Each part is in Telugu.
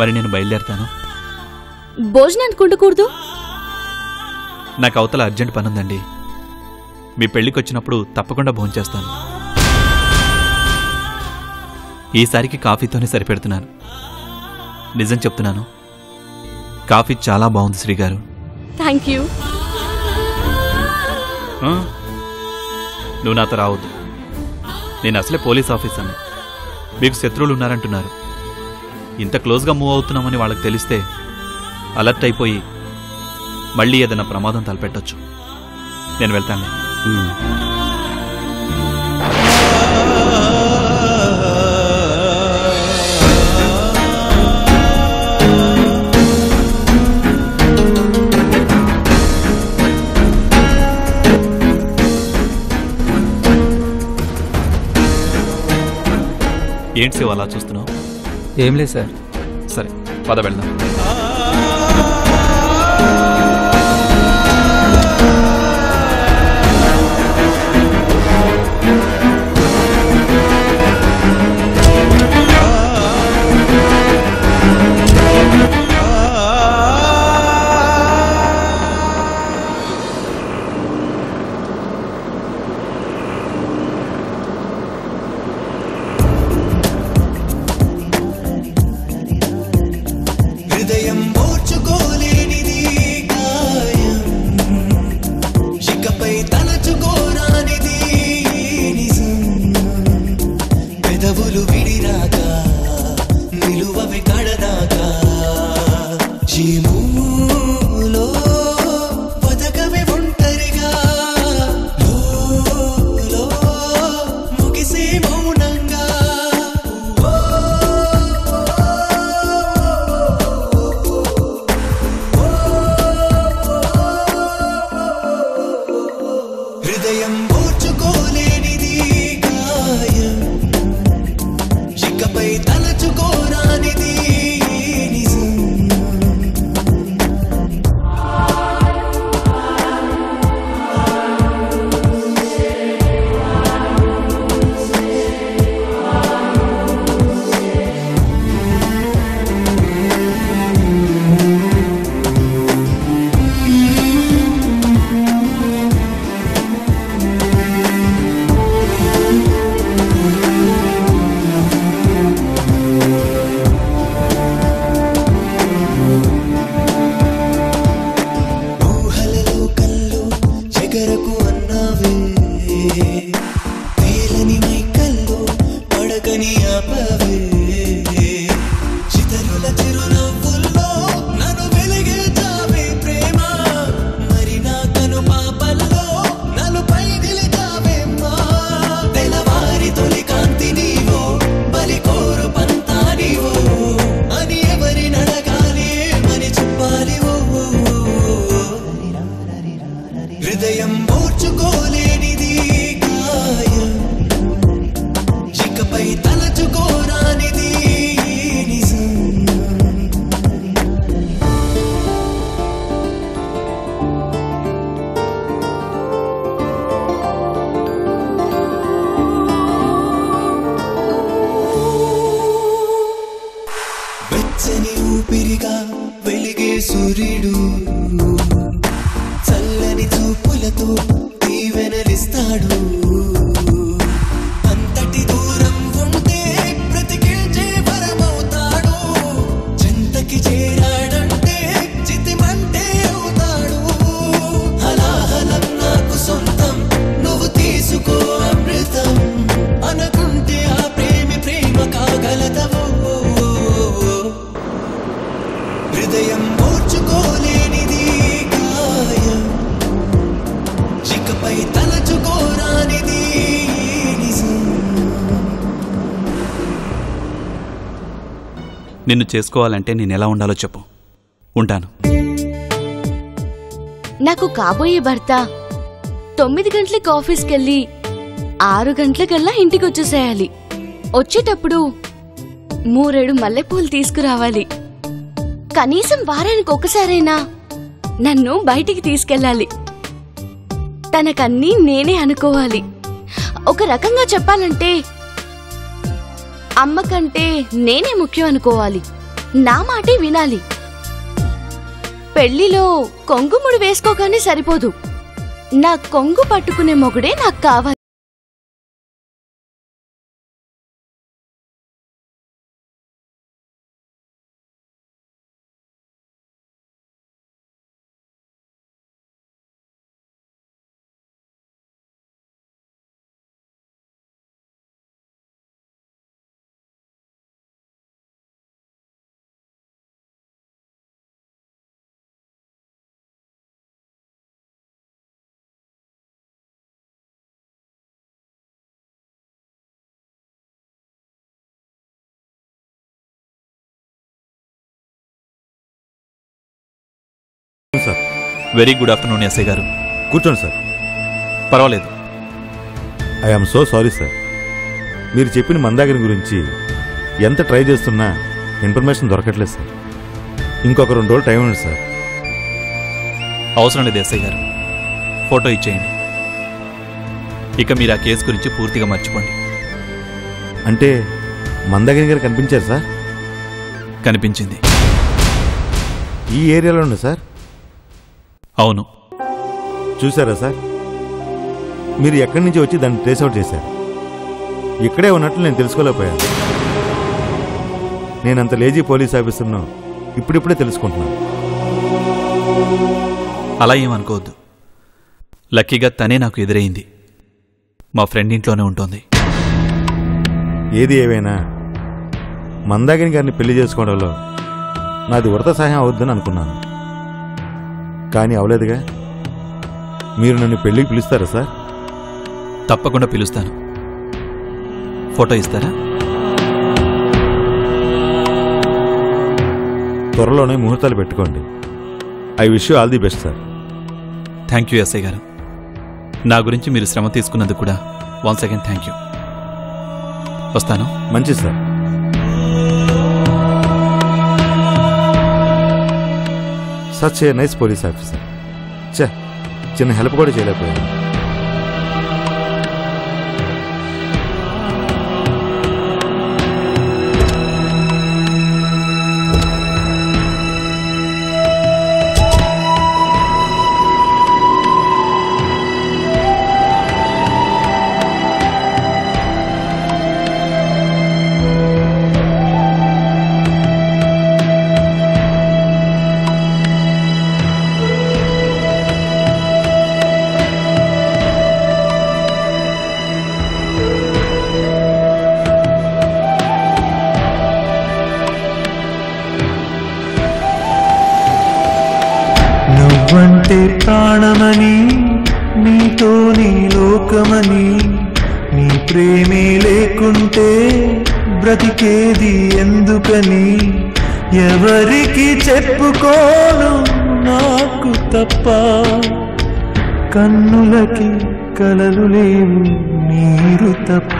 మరి నేను బయలుదేరతాను భోజనానికి ఉండకూడదు నాకు అవతల అర్జెంట్ పని ఉందండి మీ పెళ్ళికి వచ్చినప్పుడు తప్పకుండా భోంచేస్తాను ఈసారికి కాఫీతోనే సరిపెడుతున్నాను నిజం చెప్తున్నాను కాఫీ చాలా బాగుంది శ్రీగారు థ్యాంక్ యూ ఆ? నువ్వు నాతో రావద్దు నేను అసలే పోలీస్ ఆఫీసర్ని మీకు శత్రువులు ఉన్నారంటున్నారు ఇంత క్లోజ్గా మూవ్ అవుతున్నామని వాళ్ళకి తెలిస్తే అలర్ట్ అయిపోయి మళ్ళీ ఏదైనా ప్రమాదం తలపెట్టొచ్చు నేను వెళ్తాను ఏంటి శివ అలా చూస్తున్నావు ఏం లేదు సార్ సరే పద వెళ్దాం హృదయం ఓర్చుకోలేనిది గాయం ఇకపై తలచుకోరానిది నిజం పెదవులు విడిరాక నిలువవి కడదాకా జీములో బతకవి ఒంటరిగా లోలో ముగిసే మౌనంగా హృదయం ఓర్చుకోలేనిది గాయం ఇకపై తలచుకోరానిది నిజం ఊహలలో కళ్ళు చెగరకు అన్నావే తేలని మైకల్లో పడకని ఆపవే చితరుల చిరునవ్వుల్లో నన్ను వెలిగించావే ప్రేమ మరి నా కను పాపల్లో నలుపై నిలిచావే మా తెల్లవారి తొలి కాంతి నీవో బలి కోరు పంతా నీవో అని ఎవరి నడగాలి ఏమని చెప్పాలి ఓ ఓ, ఓ. హృదయం ఓర్చుకోలేనిది గాయం ఇకపై తలచుకోరానిది నిజం వెచ్చని ఊపిరిగా వెలిగే సూర్యుడు చల్లని చూపులతో దీవెనలిస్తాడు అంతటి దూరం ఉంటే బ్రతికించే వరమవుతాడు చెంతకి చేరాడంటే చితిమంటే అవుతాడు హలాహలం నాకు సొంతం నువ్వు తీసుకో అమృతం అనుకుంటే ఆ ప్రేమి ప్రేమ కాగలదవో హృదయం ఓర్చుకోలేనిది గాయం ఇకపై తలచుకోరానిది నిజం నిన్ను చేసుకోవాలంటే నేను ఎలా ఉండాలో చెప్పు ఉంటాను నాకు కాబోయే భర్త తొమ్మిది గంటలకి ఆఫీస్కి వెళ్ళి ఆరు గంటలకల్లా ఇంటికి వచ్చేసేయాలి వచ్చేటప్పుడు మూరేడు మల్లెపూలు తీసుకురావాలి కనీసం వారానికి ఒకసారైనా నన్ను బయటికి తీసుకెళ్ళాలి తనకన్నీ నేనే అనుకోవాలి ఒక రకంగా చెప్పాలంటే అమ్మ కంటే నేనే ముఖ్యం అనుకోవాలి నా మాటే వినాలి పెళ్లిలో కొంగుముడు వేసుకోగానే సరిపోదు నా కొంగు పట్టుకునే మొగుడే నాకు కావాలి sir very good afternoon SI garu కూర్చోండి సార్ పర్వాలేదు I am so sorry sir మీరు చెప్పిన మందాగిరి గురించి ఎంత ట్రై చేస్తున్నా ఇన్ఫర్మేషన్ దొరకట్లేదు సార్ ఇంకొక రెండు రోజులు టైం ఉంది సార్ అవసరం లేదు ఎస్ఐ గారు ఫోటో ఇచ్చేయండి ఇక మీరు ఆ కేసు గురించి పూర్తిగా మర్చిపోండి అంటే మందాగిరి గారు కనిపించారు సార్ కనిపించింది ఈ ఏరియాలో ఉంది సార్ అవును చూసారా సార్ మీరు ఎక్కడి నుంచి వచ్చి దాన్ని ట్రేస్ అవుట్ చేశారు ఇక్కడే ఉన్నట్లు నేను తెలుసుకోలేకపోయాను నేనంత లేజీ పోలీస్ ఆఫీసర్ను ఇప్పుడిప్పుడే తెలుసుకుంటున్నాను అలా ఏమనుకోవద్దు లక్కీగా తనే నాకు ఎదురైంది మా ఫ్రెండ్ ఇంట్లోనే ఉంటుంది ఏది ఏవైనా మందాగిని గారిని పెళ్లి చేసుకోవడంలో నాది ఉడత సహాయం అవుద్దని అనుకున్నాను కానీ అవలేదుగా మీరు నన్ను పెళ్లికి పిలుస్తారా సార్ తప్పకుండా పిలుస్తాను ఫోటో ఇస్తారా త్వరలోనే ముహూర్తాలు పెట్టుకోండి I wish you all the best sir thank you SI garu నా గురించి మీరు శ్రమ తీసుకున్నందుకు కూడా వన్ సెకండ్ థ్యాంక్ యూ వస్తాను మంచిది sir such a nice police officer చే చిన్న హెల్ప్ కూడా చేయలేకపోయాను నువ్వంటే ప్రాణమని నీతో నీ లోకమని నీ ప్రేమే లేకుంటే బ్రతికేది ఎందుకని ఎవరికి చెప్పుకోను నాకు తప్ప కన్నులకి కలలు లేవు నీరు తప్ప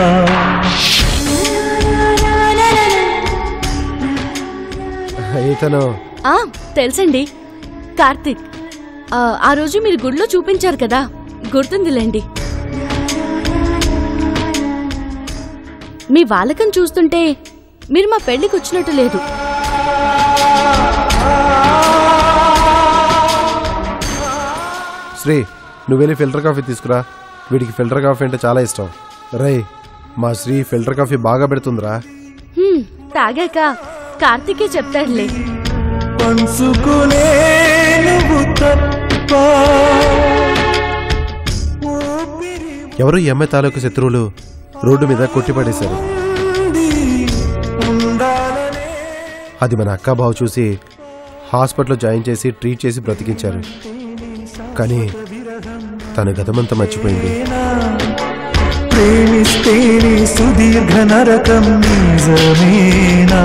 ఇతను ఆ తెలుసండి కార్తిక్ ఆ, ఆ రోజు మీరు గుడిలో చూపించారు కదా గుర్తుందిలేండి మీ వాళ్ళకం చూస్తుంటే మీరు మా పెళ్లికి వచ్చినట్టు లేదు శ్రీ నువ్వు వెళ్ళి ఫిల్టర్ కాఫీ తీసుకురా వీడికి ఫిల్టర్ కాఫీ అంటే చాలా ఇష్టం రై మా శ్రీ ఫిల్టర్ కాఫీ బాగా పెడుతుందిరా హ్మ్, తాగాక కార్తికే చెప్తాడులే పంచుకునే నువ్వు తప్ప ఊపిరి ఎవరు ఈ అమ్మాయి తాలూకు శత్రువులు రోడ్డు మీద కొట్టిపడేశారు ఉంది ఉండాలనే అది మన అక్క బావ చూసి హాస్పిటల్లో జాయిన్ చేసి ట్రీట్ చేసి బ్రతికించారు కానీ తన గతమంతా మర్చిపోయింది ప్రేమిస్తేనే సుదీర్ఘ నరకం నిజమేనా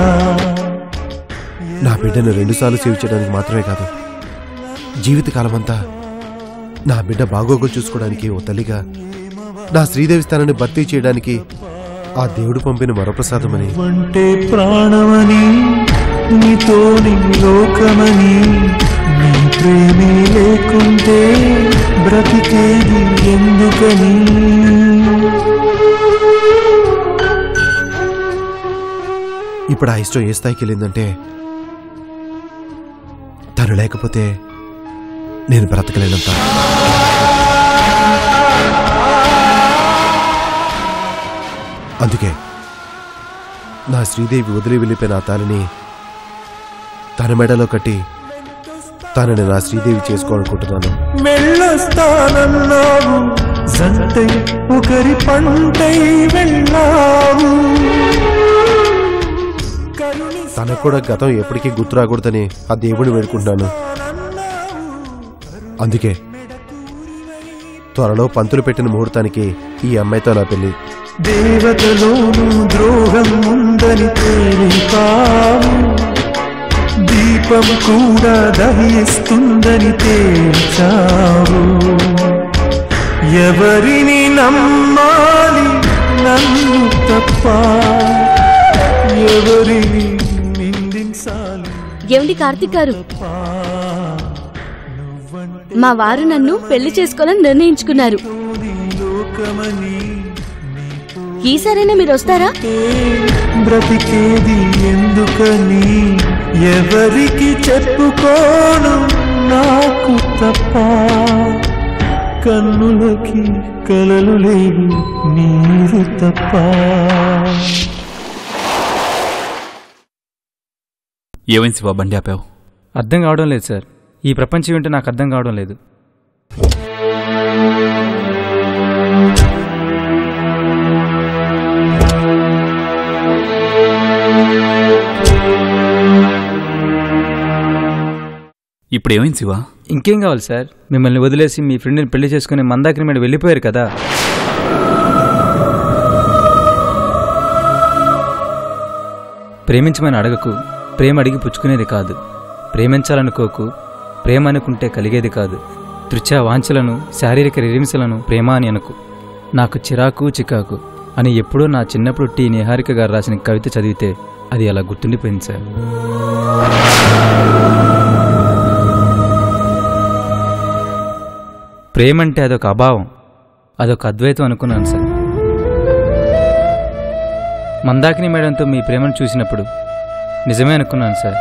నా బిడ్డను రెండుసార్లు సేవ్ చేయడానికి మాత్రమే కాదు జీవితకాలమంతా నా బిడ్డ బాగోగులు చూసుకోవడానికి ఓ తల్లిగా నా శ్రీదేవి స్థానాన్ని భర్తీ చేయడానికి ఆ దేవుడు పంపిన వరప్రసాదమని వంటే ప్రాణమని నీతో నీ లోకమని నీ ప్రేమే లేకుంటే బ్రతికేది ఎందుకని ఇప్పుడు ఆ ఇష్టం ఏ స్థాయికి వెళ్ళిందంటే తను లేకపోతే నేను బ్రతకలేనంత అందుకే నా శ్రీదేవి వదిలి వెళ్ళిపోయిన ఆ తాలిని తన మెడలో కట్టి తనని నా శ్రీదేవి చేసుకోవాలనుకుంటున్నాను వెళ్ళొస్తానన్నావు జంటై ఒకరి పంటై వెళ్ళావు తనకు కూడా గతం ఎప్పటికీ గుర్తు రాకూడదని ఆ దేవుడిని వేడుకుంటున్నాను అందుకే త్వరలో పంతులు పెట్టిన ముహూర్తానికి ఈ అమ్మాయితో నా పెళ్లి దేవతలోను ద్రోహం ఉందని తేలిపావు దీపం కూడా దహిస్తుందని తేల్చావు ఎవరిని నమ్మాలి నన్ను తప్ప ఎవరిని నిందించాలి ఏమండి కార్తిక్ గారు మా వారు నన్ను పెళ్లి చేసుకోవాలని నిర్ణయించుకున్నారు లోకమని ఈసారైనా మీరు వస్తారా బ్రతికేది ఎందుకని ఎవరికి చెప్పుకోను నాకు తప్ప కన్నులకి కలలు లేవు నీరు తప్ప ఏమైంది శివ బండి ఆపావు అర్థం కావడం లేదు సార్ ఈ ప్రపంచం ఏంటో నాకు అర్థం కావడం లేదు ఇప్పుడు ఏమైంది శివ ఇంకేం కావాలి సార్ మిమ్మల్ని వదిలేసి మీ ఫ్రెండ్ని పెళ్లి చేసుకుని మందాకిని మీద వెళ్ళిపోయారు కదా ప్రేమించమని అడగకు ప్రేమ అడిగి పుచ్చుకునేది కాదు ప్రేమించాలనుకోకు ప్రేమ అనుకుంటే కలిగేది కాదు తృచ వాంఛలను శారీరక రిరింసలను ప్రేమ అని అనుకు నాకు చిరాకు చికాకు అని ఎప్పుడో నా చిన్నప్పుడు టీ నిహారిక గారు రాసిన కవిత చదివితే అది అలా గుర్తుండిపోయింది సార్ ప్రేమంటే అదొక అభావం అదొక అద్వైతం అనుకున్నాను సార్ మందాకిని మేడంతో మీ ప్రేమను చూసినప్పుడు నిజమే అనుకున్నాను సార్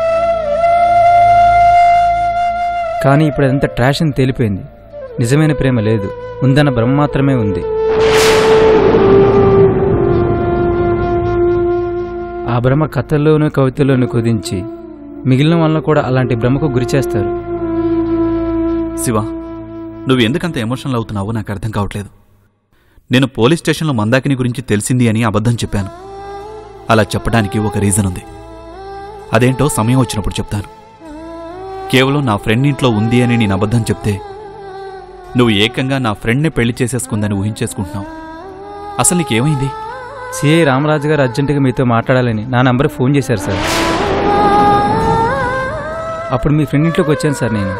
కానీ ఇప్పుడు అదంతా ట్రాష్ అని తేలిపోయింది నిజమైన ప్రేమ లేదు ఉందన్న భ్రమ మాత్రమే ఉంది ఆ భ్రమ కథల్లోనూ కవితల్లోనూ కుదించి మిగిలిన వాళ్ళను కూడా అలాంటి భ్రమకు గురి చేస్తారు శివ నువ్వు ఎందుకంత ఎమోషనల్ అవుతున్నావో నాకు అర్థం కావట్లేదు నేను పోలీస్ స్టేషన్లో మందాకిని గురించి తెలిసింది అని అబద్ధం చెప్పాను అలా చెప్పడానికి ఒక రీజన్ ఉంది అదేంటో సమయం వచ్చినప్పుడు చెప్తాను కేవలం నా ఫ్రెండ్ ఇంట్లో ఉంది అని నేను అబద్ధం చెప్తే నువ్వు ఏకంగా నా ఫ్రెండ్నే పెళ్లి చేసేసుకుందని ఊహించేసుకుంటున్నావు అసలు నీకేమైంది సిఐ రామరాజు గారు అర్జెంటుగా మీతో మాట్లాడాలని నా నంబర్కి ఫోన్ చేశారు సార్ అప్పుడు మీ ఫ్రెండ్ ఇంట్లోకి వచ్చాను సార్ నేను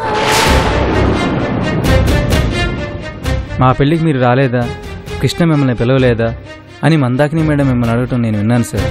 మా పెళ్ళికి మీరు రాలేదా కృష్ణ మిమ్మల్ని పిలవలేదా అని మందాకిని మేడం మిమ్మల్ని అడగటం నేను విన్నాను సార్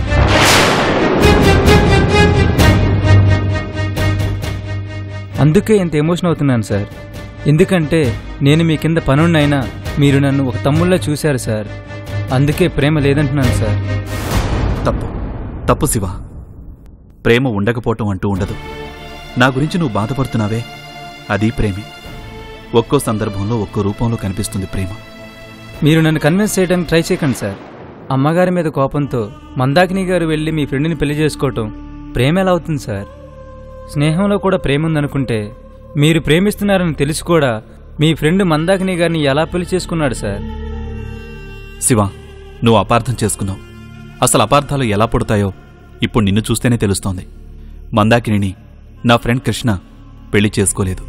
అందుకే ఇంత ఎమోషన్ అవుతున్నాను సార్ ఎందుకంటే నేను మీ కింద పనున్నైనా మీరు నన్ను ఒక తమ్ముళ్ళ చూశారు సార్ అందుకే ప్రేమ లేదంటున్నాను సార్ తప్పు తప్పు శివ ప్రేమ ఉండకపోవటం అంటూ ఉండదు నా గురించి నువ్వు బాధపడుతున్నావే అది ప్రేమే ఒక్కో సందర్భంలో ఒక్కో రూపంలో కనిపిస్తుంది ప్రేమ మీరు నన్ను కన్విన్స్ చేయడానికి ట్రై చేయకండి సార్ అమ్మగారి మీద కోపంతో మందాకిని గారు వెళ్ళి మీ ఫ్రెండ్ని పెళ్లి చేసుకోవటం ప్రేమ ఎలా అవుతుంది సార్ స్నేహంలో కూడా ప్రేమ ఉందనుకుంటే మీరు ప్రేమిస్తున్నారని తెలిసి కూడా మీ ఫ్రెండ్ మందాకిని గారిని ఎలా పెళ్లి చేసుకున్నాడు సార్ శివ నువ్వు అపార్థం చేసుకున్నావు అసలు అపార్థాలు ఎలా పుడతాయో ఇప్పుడు నిన్ను చూస్తేనే తెలుస్తోంది మందాకిని నా ఫ్రెండ్ కృష్ణ పెళ్లి చేసుకోలేదు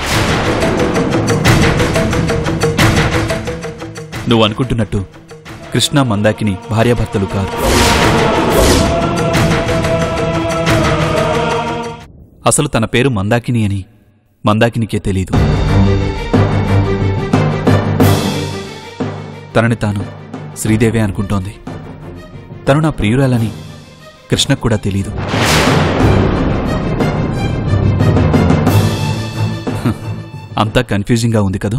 నువ్వు అనుకుంటున్నట్టు కృష్ణ మందాకిని భార్యాభర్తలు కాదు అసలు తన పేరు మందాకిని అని మందాకినికే తెలీదు తనని తాను శ్రీదేవే అనుకుంటోంది తను నా ప్రియురాలని కృష్ణకు కూడా తెలీదు హ, అంతా కన్ఫ్యూజింగ్గా ఉంది కదూ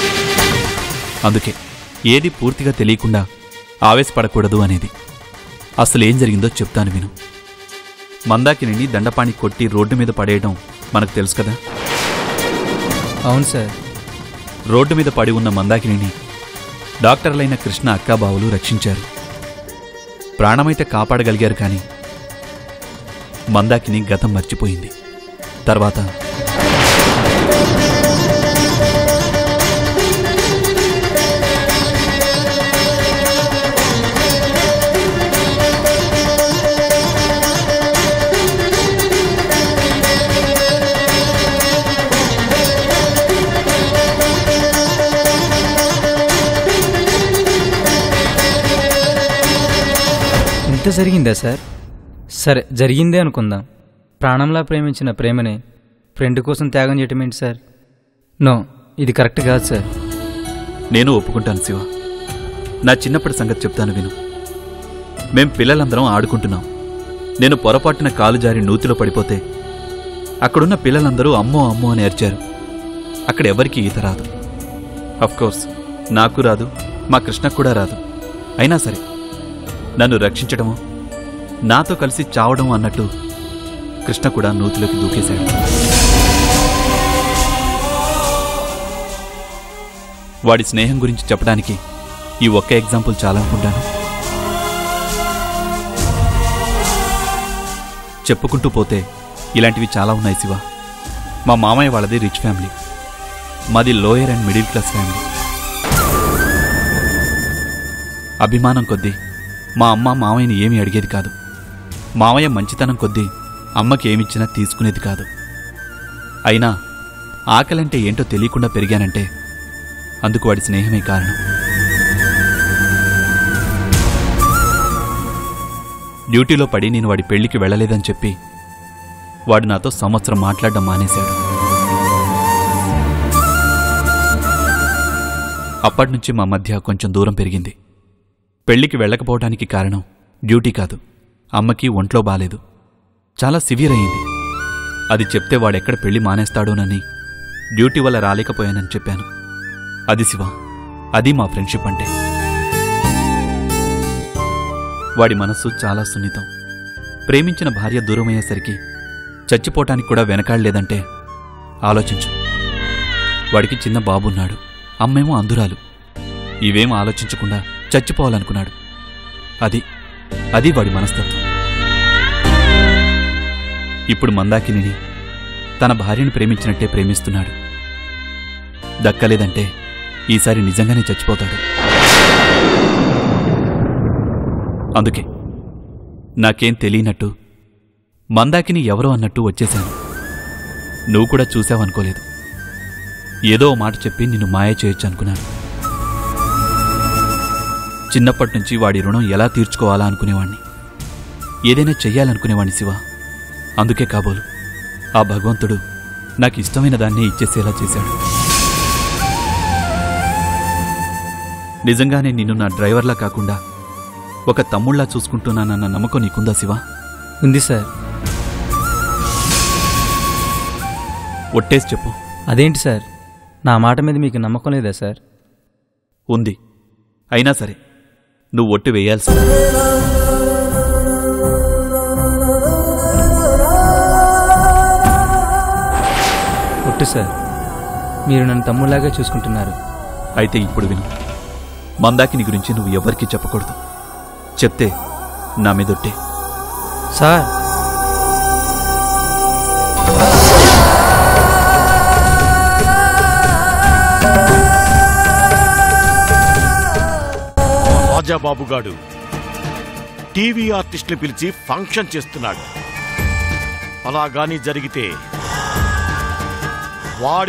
అందుకే ఏది పూర్తిగా తెలియకుండా ఆవేశపడకూడదు అనేది అసలు ఏం జరిగిందో చెప్తాను విను మందాకిని దండపాణి కొట్టి రోడ్డు మీద పడేయడం మనకు తెలుసు కదా అవును సార్ రోడ్డు మీద పడి ఉన్న మందాకిని డాక్టర్లైన కృష్ణ అక్కాబావులు రక్షించారు ప్రాణమైతే కాపాడగలిగారు కానీ మందాకిని గతం మర్చిపోయింది తర్వాత ఇంత జరిగిందా సార్ సరే జరిగిందే అనుకుందాం ప్రాణంలా ప్రేమించిన ప్రేమని ఫ్రెండ్ కోసం త్యాగం చేయటం ఏంటి సార్ నో ఇది కరెక్ట్ కాదు సార్ నేను ఒప్పుకుంటాను శివ నా చిన్నప్పటి సంగతి చెప్తాను విను మేం పిల్లలందరం ఆడుకుంటున్నాం నేను పొరపాటున కాలు జారి నూతిలో పడిపోతే అక్కడున్న పిల్లలందరూ అమ్మో అమ్మో అని ఏడ్చారు అక్కడ ఎవరికీ ఈత రాదు కోర్స్ నాకు రాదు మా కృష్ణకు కూడా రాదు అయినా సరే నన్ను రక్షించడము నాతో కలిసి చావడం అన్నట్టు కృష్ణ కూడా నూతిలోకి దూకేశాడు వాడి స్నేహం గురించి చెప్పడానికి ఈ ఒక్క ఎగ్జాంపుల్ చాలనుకుంటాను చెప్పుకుంటూ పోతే ఇలాంటివి చాలా ఉన్నాయి శివ మా మామయ్య వాళ్ళది రిచ్ ఫ్యామిలీ మాది lower and middle class family అభిమానం కొద్దీ మా అమ్మ మామయ్యని ఏమీ అడిగేది కాదు మామయ్య మంచితనం కొద్దీ అమ్మకి ఏమిచ్చినా తీసుకునేది కాదు అయినా ఆకలంటే ఏంటో తెలియకుండా పెరిగానంటే అందుకు వాడి స్నేహమే కారణం డ్యూటీలో పడి నేను వాడి పెళ్లికి వెళ్ళలేదని చెప్పి వాడు నాతో సంవత్సరం మాట్లాడడం మానేశాడు అప్పటినుంచి మా మధ్య కొంచెం దూరం పెరిగింది పెళ్లికి వెళ్ళకపోవడానికి కారణం డ్యూటీ కాదు అమ్మకి ఒంట్లో బాలేదు చాలా సివియర్ అయింది అది చెప్తే వాడెక్కడ పెళ్లి మానేస్తాడోనని డ్యూటీ వల్ల రాలేకపోయానని చెప్పాను అది శివ అది మా ఫ్రెండ్షిప్ అంటే వాడి మనస్సు చాలా సున్నితం ప్రేమించిన భార్య దూరమయ్యేసరికి చచ్చిపోవటానికి కూడా వెనకాడలేదంటే ఆలోచించు వాడికి చిన్న బాబున్నాడు అమ్మేమో అందురాలు ఇవేం ఆలోచించకుండా చచ్చిపోవాలనుకున్నాడు అది అది వాడి మనస్తత్వం ఇప్పుడు మందాకిని తన భార్యను ప్రేమించినట్టే ప్రేమిస్తున్నాడు దక్కలేదంటే ఈసారి నిజంగానే చచ్చిపోతాడు అందుకే నాకేం తెలియనట్టు మందాకిని ఎవరో అన్నట్టు వచ్చేశాను నువ్వు కూడా చూసావనుకోలేదు ఏదో ఓ మాట చెప్పి నిన్ను మాయ చేయొచ్చు అనుకున్నాను చిన్నప్పటి నుంచి వాడి రుణం ఎలా తీర్చుకోవాలా అనుకునేవాణ్ణి ఏదైనా చెయ్యాలనుకునేవాణ్ణి శివ అందుకే కాబోలు ఆ భగవంతుడు నాకు ఇష్టమైన దాన్నే ఇచ్చేసేలా చేశాడు నిజంగానే నిన్ను నా డ్రైవర్లా కాకుండా ఒక తమ్ముళ్లా చూసుకుంటున్నానన్న నమ్మకం నీకుందా శివ ఉంది సార్ ఒట్టేసి చెప్పు అదేంటి సార్ నా మాట మీద మీకు నమ్మకం లేదా సార్ ఉంది అయినా సరే నువ్వు ఒట్టు వేయాల్సి ఒట్టు సార్ మీరు నన్ను తమ్ముళ్లాగా చూసుకుంటున్నారు అయితే ఇప్పుడు విను మందాకిని గురించి నువ్వు ఎవరికీ చెప్పకూడదు చెప్తే నా మీదొట్టే సార్ రాజాబాబుగాడు టీవీ ఆర్టిస్టులు పిలిచి ఫంక్షన్ చేస్తున్నాడు అలాగాని జరిగితే వాడి